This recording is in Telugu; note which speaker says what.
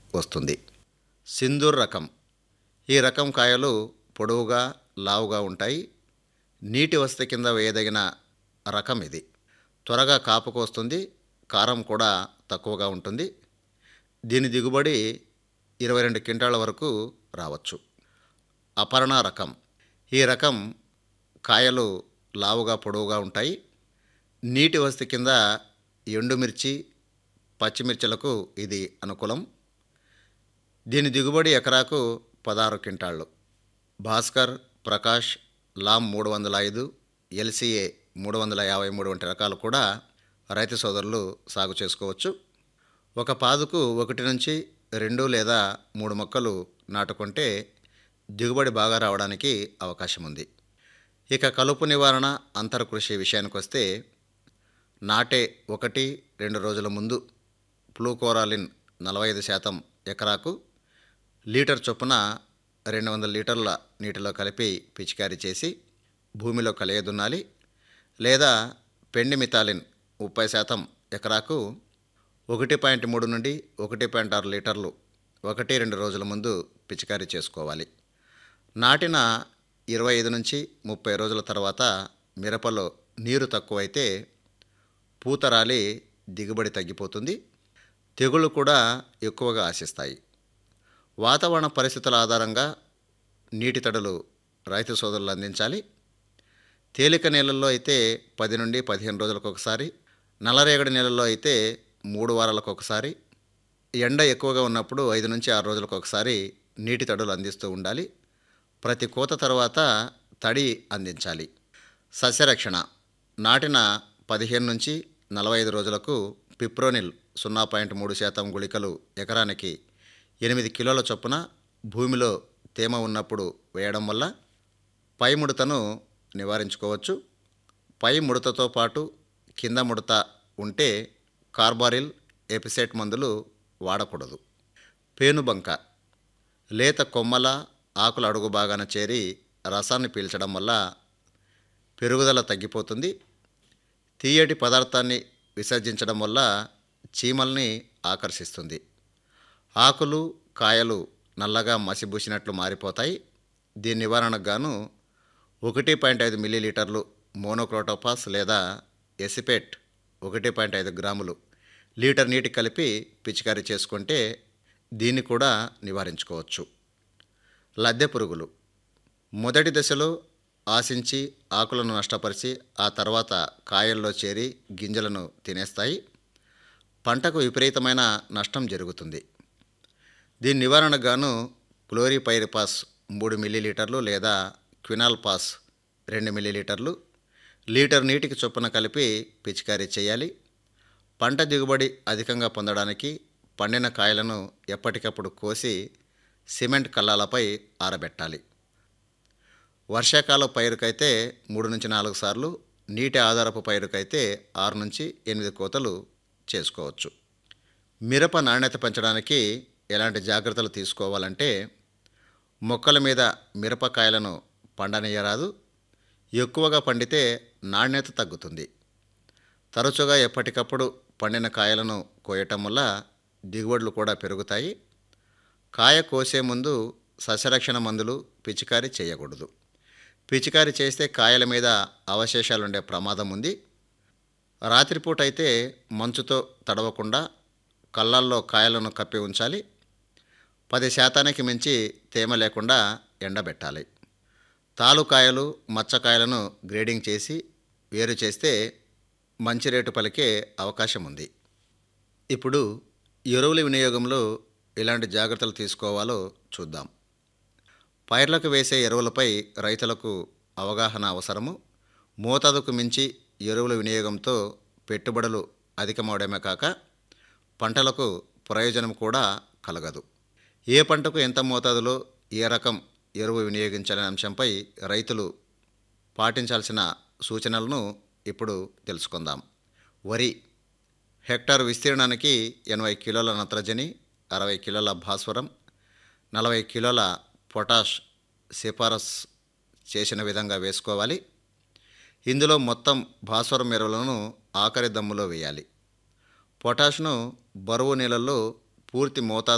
Speaker 1: వస్తుంది సింధూర్ రకం ఈ రకం కాయలు పొడవుగా లావుగా ఉంటాయి నీటి వసతి కింద వేయదగిన రకం ఇది త్వరగా కాపుకు వస్తుంది కారం కూడా తక్కువగా ఉంటుంది దీని దిగుబడి ఇరవై రెండు క్వింటాల వరకు రావచ్చు అపర్ణ రకం ఈ రకం కాయలు లావుగా పొడవుగా ఉంటాయి నీటి వసతి కింద ఎండుమిర్చి పచ్చిమిర్చిలకు ఇది అనుకూలం దీని దిగుబడి ఎకరాకు పదహారు క్వింటాళ్ళు భాస్కర్ ప్రకాష్ లామ్ మూడు వందల ఐదు ఎల్సీఏ మూడు వందల యాభై మూడు వంటి రకాలు కూడా రైతు సోదరులు సాగు చేసుకోవచ్చు ఒక పాదుకు ఒకటి నుంచి రెండు లేదా మూడు మొక్కలు నాటుకుంటే దిగుబడి బాగా రావడానికి అవకాశం ఉంది ఇక కలుపు నివారణ అంతర కృషి విషయానికి వస్తే నాటే ఒకటి రెండు రోజుల ముందు ప్లూకోరాలిన్ నలభై ఐదు శాతం ఎకరాకు లీటర్ చొప్పున రెండు వందల లీటర్ల నీటిలో కలిపి పిచికారీ చేసి భూమిలో కలియదున్నాలి లేదా పెండిమితాలిన్ ముప్పై శాతం ఎకరాకు ఒకటి పాయింట్ మూడు నుండి ఒకటి పాయింట్ ఆరు లీటర్లు ఒకటి రెండు రోజుల ముందు పిచికారీ చేసుకోవాలి నాటిన ఇరవై ఐదు నుంచి ముప్పై రోజుల తర్వాత మిరపలో నీరు తక్కువైతే పూత రాలి దిగుబడి తగ్గిపోతుంది తెగుళ్ళు కూడా ఎక్కువగా ఆశిస్తాయి వాతావరణ పరిస్థితుల ఆధారంగా నీటి తడులు రైతు సోదరులు అందించాలి తేలిక నీళ్ళల్లో అయితే పది నుండి పదిహేను రోజులకు ఒకసారి నల్లరేగడి నీళ్ళల్లో అయితే మూడు వారాలకు ఒకసారి ఎండ ఎక్కువగా ఉన్నప్పుడు ఐదు నుంచి ఆరు రోజులకు ఒకసారి నీటి తడులు అందిస్తూ ఉండాలి ప్రతి కోత తర్వాత తడి అందించాలి సస్యరక్షణ నాటిన పదిహేను నుంచి నలభై ఐదు రోజులకు పిప్రోనిల్ సున్నా పాయింట్ మూడు శాతం గుళికలు ఎకరానికి ఎనిమిది కిలోల చొప్పున భూమిలో తేమ ఉన్నప్పుడు వేయడం వల్ల పై ముడతను నివారించుకోవచ్చు పై ముడతతో పాటు కింద ముడత ఉంటే కార్బారిల్ ఎపిసెట్ మందులు వాడకూడదు పేనుబంక లేత కొమ్మల ఆకుల అడుగు భాగాన చేరి రసాన్ని పీల్చడం వల్ల పెరుగుదల తగ్గిపోతుంది తీయటి పదార్థాన్ని విసర్జించడం వల్ల చీమల్ని ఆకర్షిస్తుంది ఆకులు కాయలు నల్లగా మసిబూసినట్లు మారిపోతాయి దీని నివారణకు గాను ఒకటి పాయింట్ ఐదు మిల్లీలీటర్లు మోనోక్రోటోపాస్ లేదా ఎసిపేట్ ఒకటి పాయింట్ ఐదు గ్రాములు లీటర్ నీటి కలిపి పిచికారీ చేసుకుంటే దీన్ని కూడా నివారించుకోవచ్చు లద్దె పురుగులు మొదటి దశలో ఆశించి ఆకులను నష్టపరిచి ఆ తర్వాత కాయల్లో చేరి గింజలను తినేస్తాయి పంటకు విపరీతమైన నష్టం జరుగుతుంది దీని నివారణకు గాను క్లోరిపైరిపాస్ మూడు మిల్లీలీటర్లు లేదా క్వినాల్ పాస్ రెండు మిల్లీలీటర్లు లీటర్ నీటికి చొప్పున కలిపి పిచికారీ చేయాలి పంట దిగుబడి అధికంగా పొందడానికి పండిన కాయలను ఎప్పటికప్పుడు కోసి సిమెంట్ కల్లాలపై ఆరబెట్టాలి వర్షాకాల పైరుకైతే మూడు నుంచి నాలుగు సార్లు నీటి ఆధారపు పైరుకైతే ఆరు నుంచి ఎనిమిది కోతలు చేసుకోవచ్చు మిరప నాణ్యత పెంచడానికి ఎలాంటి జాగ్రత్తలు తీసుకోవాలంటే మొక్కల మీద మిరపకాయలను పండనీయరాదు ఎక్కువగా పండితే నాణ్యత తగ్గుతుంది తరచుగా ఎప్పటికప్పుడు పండిన కాయలను కోయటం వల్ల దిగుబడులు కూడా పెరుగుతాయి కాయ కోసే ముందు సస్యరక్షణ మందులు పిచికారీ చేయకూడదు పిచికారీ చేస్తే కాయల మీద అవశేషాలు ఉండే ప్రమాదం ఉంది రాత్రిపూట అయితే మంచుతో తడవకుండా కళ్ళల్లో కాయలను కప్పి ఉంచాలి పది శాతానికి మించి తేమ లేకుండా ఎండబెట్టాలి తాలుకాయలు మచ్చకాయలను గ్రేడింగ్ చేసి వేరు చేస్తే మంచి రేటు పలికే అవకాశం ఉంది ఇప్పుడు ఎరువుల వినియోగంలో ఎలాంటి జాగ్రత్తలు తీసుకోవాలో చూద్దాం పైర్లకు వేసే ఎరువులపై రైతులకు అవగాహన అవసరము మోతాదుకు మించి ఎరువుల వినియోగంతో పెట్టుబడులు అధికమవడమే కాక పంటలకు ప్రయోజనం కూడా కలగదు ఏ పంటకు ఎంత మోతాదులో ఏ రకం ఎరువు వినియోగించాలనే అంశంపై రైతులు పాటించాల్సిన సూచనలను ఇప్పుడు తెలుసుకుందాం వరి హెక్టారు విస్తీర్ణానికి ఎనభై కిలోల నత్రజని అరవై కిలోల భాస్వరం నలభై కిలోల పొటాష్ సిఫారస్ చేసిన విధంగా వేసుకోవాలి ఇందులో మొత్తం భాస్వరం ఎరువులను ఆఖరి దమ్ములో వేయాలి పొటాష్ను బరువు నీళ్ళల్లో పూర్తి మోతాదు